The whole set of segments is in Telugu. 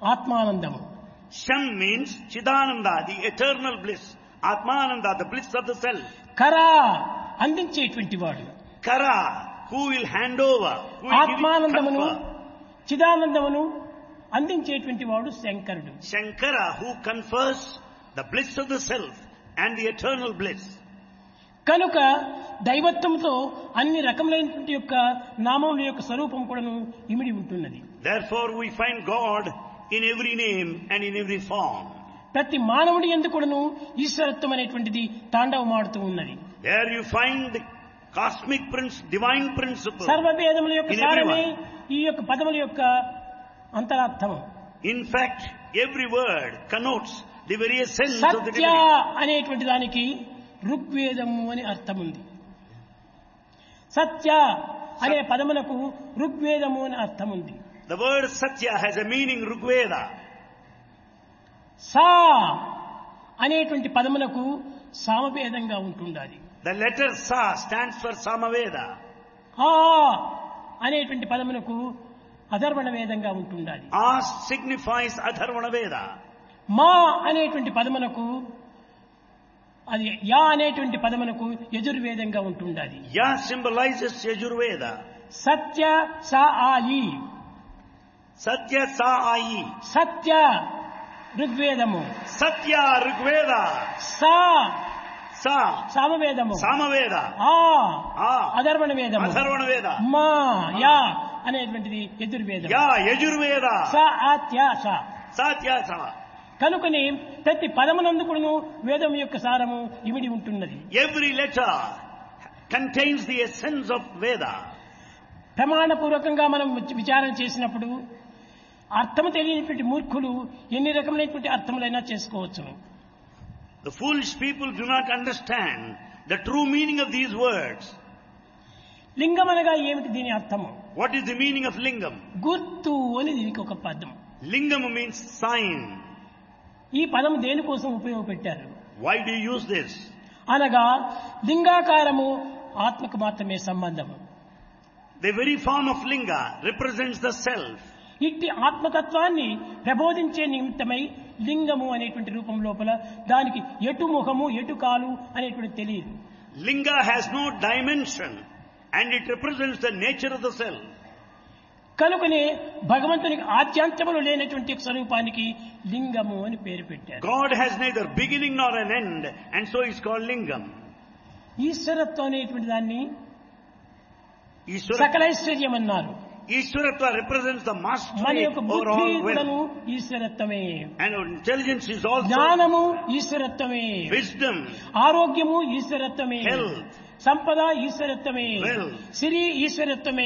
ఆత్మానందము Sham means Chidananda, the eternal bliss. Atmananda, the bliss of the self. కరా అందించేటువంటి వాడు Kara, who will hand over, who will give it ఆత్మానందమును confer. చిదానందమును అందించేటువంటి వాడు శంకరుడు Shankara, who confers the bliss of the self and the eternal bliss. కనుక దైవత్వంతో అన్ని రకములైనటువంటి యొక్క నామముల యొక్క స్వరూపం కూడాను ఇమిడి ఉంటున్నది Therefore, we find God in every name and in every form. ప్రతి మానవుడి ఎందుకు కూడాను ఈశ్వరత్వం అనేటువంటిది తాండవమాడుతూ ఉన్నది There you find the cosmic prince, divine principle. సర్వభేదముల యొక్క In సారమే everyone. ఈ యొక్క పదముల యొక్క అంతరార్థము In fact, every word connotes the very essence of the Satya divinity. అనేటువంటి దానికి ఋగ్వేదము అని అర్థం ఉంది సత్య అనే పదములకు ఋగ్వేదము అని అర్థం ఉంది The word Satya has a meaning Rigveda. సా అనేటువంటి పదములకు సామభేదంగా ఉంటుండాలి The letter Sa stands for Samaveda. ఆ అనేటువంటి పదములకు అధర్వణ వేదంగా ఉంటుండాలి As signifies Atharvana Veda. మా అనేటువంటి పదమునకు అది యా అనేటువంటి పదమునకు యజుర్వేదంగా ఉంటుండాలి Ya symbolizes Yajurveda. సత్య సా ఆయి Satya Sa Ayi. సత్య ఋగ్వేదము Satya Rigveda. సా Sa సామవేదము Samaveda. ఆ Ah. అధర్వణ వేదము Atharvana Veda. మా యా అనేటువంటిది యజుర్వేదం Ya Yajurveda. స ఆత్య స Satya Sa. కనుకని ప్రతి పదమునందుకును వేదం యొక్క సారము ఇమిడి ఉంటున్నది Every letter contains the essence of Veda. ప్రమాణపూర్వకంగా మనం విచ- విచారణ చేసినప్పుడు అర్థము తెలియనటువంటి మూర్ఖులు ఎన్ని రకములైనటువంటి అర్థములైనా చేసుకోవచ్చును The foolish people do not understand the true meaning of these words. లింగం అనగా ఏమిటి దీని అర్థము What is the meaning of lingam? గుర్తు అని దీనికి ఒక పదం Lingam means sign. ఈ పదం దేనికోసం ఉపయోగపెట్టారు Why do you use this? అనగా లింగాకారము ఆత్మకు మాత్రమే సంబంధము The very form of linga represents the self. ఇట్టి ఆత్మతత్వాన్ని ప్రబోధించే నిమిత్తమై లింగము అనేటువంటి రూపం లోపల దానికి ఎటు ముఖము ఎటు కాలు అనేటువంటి తెలియదు Linga has no dimension and it represents the nature of the self. కనుకనే భగవంతునికి ఆద్యాంతములు లేనటువంటి స్వరూపానికి లింగము అని పేరు పెట్టారు God has neither beginning nor an end and so it's called lingam. ఈశ్వరత్వం అనేటువంటి దాన్ని Ishwara, సకలైశ్వర్యం అన్నారు Ishwaratva represents the మన mastery యొక్క over బుద్ధి all కూడాను will. ఈశ్వరత్వమే And intelligence is also జ్ఞానము ఈశ్వరత్వమే wisdom. ఆరోగ్యము ఈశ్వరత్వమే Health. సంపద ఈశ్వరత్వమే Wealth. Siri ఈశ్వరత్వమే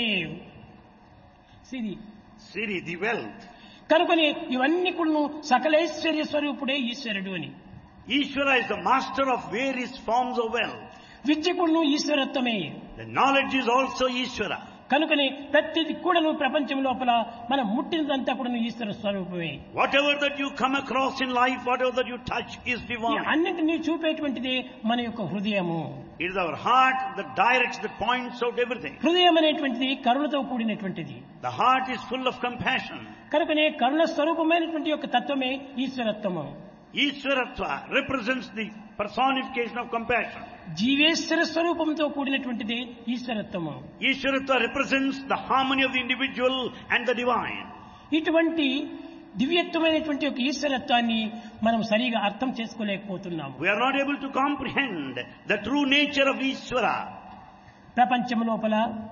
Siri Siri, the wealth. కనుకని ఇవన్నీ కూడా సకలైశ్వర్య స్వరూపుడే ఈశ్వరుడు అని Ishvara is the master of various forms of wealth. విద్య కూడాను ఈశ్వరత్వమే The knowledge is also Ishvara. కనుకని ప్రతిది కూడాను ప్రపంచం లోపల మనం ముట్టినదంతా కూడా ఈశ్వర స్వరూపమే Whatever that you come across in life, whatever that you touch is ఈ divine. అన్నింటినీ చూపేటువంటిది మన యొక్క హృదయము It is our heart that directs, that points out everything. హృదయం అనేటువంటిది కరుణతో కూడినటువంటిది The heart is full of compassion. కనుకనే కరుణ స్వరూపమైనటువంటి యొక్క తత్వమే ఈశ్వరత్వము Ishwaratva represents the personification of compassion. జీవేశ్వర స్వరూపంతో కూడినటువంటిది ఈశ్వరత్వము Ishwaratva represents the harmony of the individual and the divine. ఇటువంటి దివ్యత్వమైనటువంటి ఒక ఈశ్వరత్వాన్ని మనం సరిగా అర్థం చేసుకోలేకపోతున్నాము We are not able to comprehend the true nature of Ishvara ప్రపంచం లోపల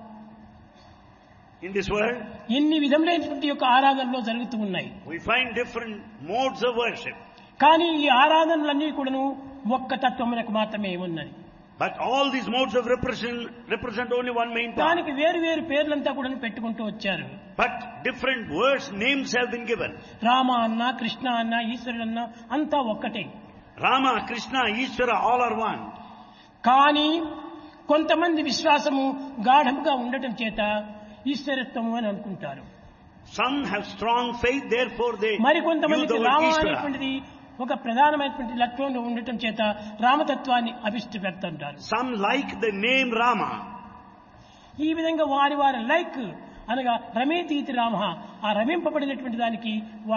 in this world. ఎన్ని విధములైనటువంటి యొక్క ఆరాధనలో జరుగుతూ ఉన్నాయి We find different modes of worship. కానీ ఈ ఆరాధనలన్నీ కూడాను ఒక్క తత్వమునకు మాత్రమే ఉన్నది But all these modes of represent, represent only one main part. దానికి వేరు వేరు పేర్లంతా కూడా పెట్టుకుంటూ వచ్చారు But different words, names have been given. Rama అన్న కృష్ణ అన్న ఈశ్వరుడు అన్న అంతా ఒక్కటే Rama, Krishna, Ishvara, all are one. కానీ కొంతమంది విశ్వాసము గాఢంగా ఉండటం చేత ఈశ్వరత్వము అని అనుకుంటారు Some have strong faith, therefore they use మరికొంతమందికి the word రామ Ishvara. అనేటువంటిది ఒక ప్రధానమైనటువంటి లక్ష్యంలో ఉండటం చేత రామతత్వాన్ని అభిష్టి పెడుతుంటారు Some like the name Rama. ఈ విధంగా వారి వారి లైక్ అనగా రమేతీతి రామ ఆ రమింపబడినటువంటి దానికి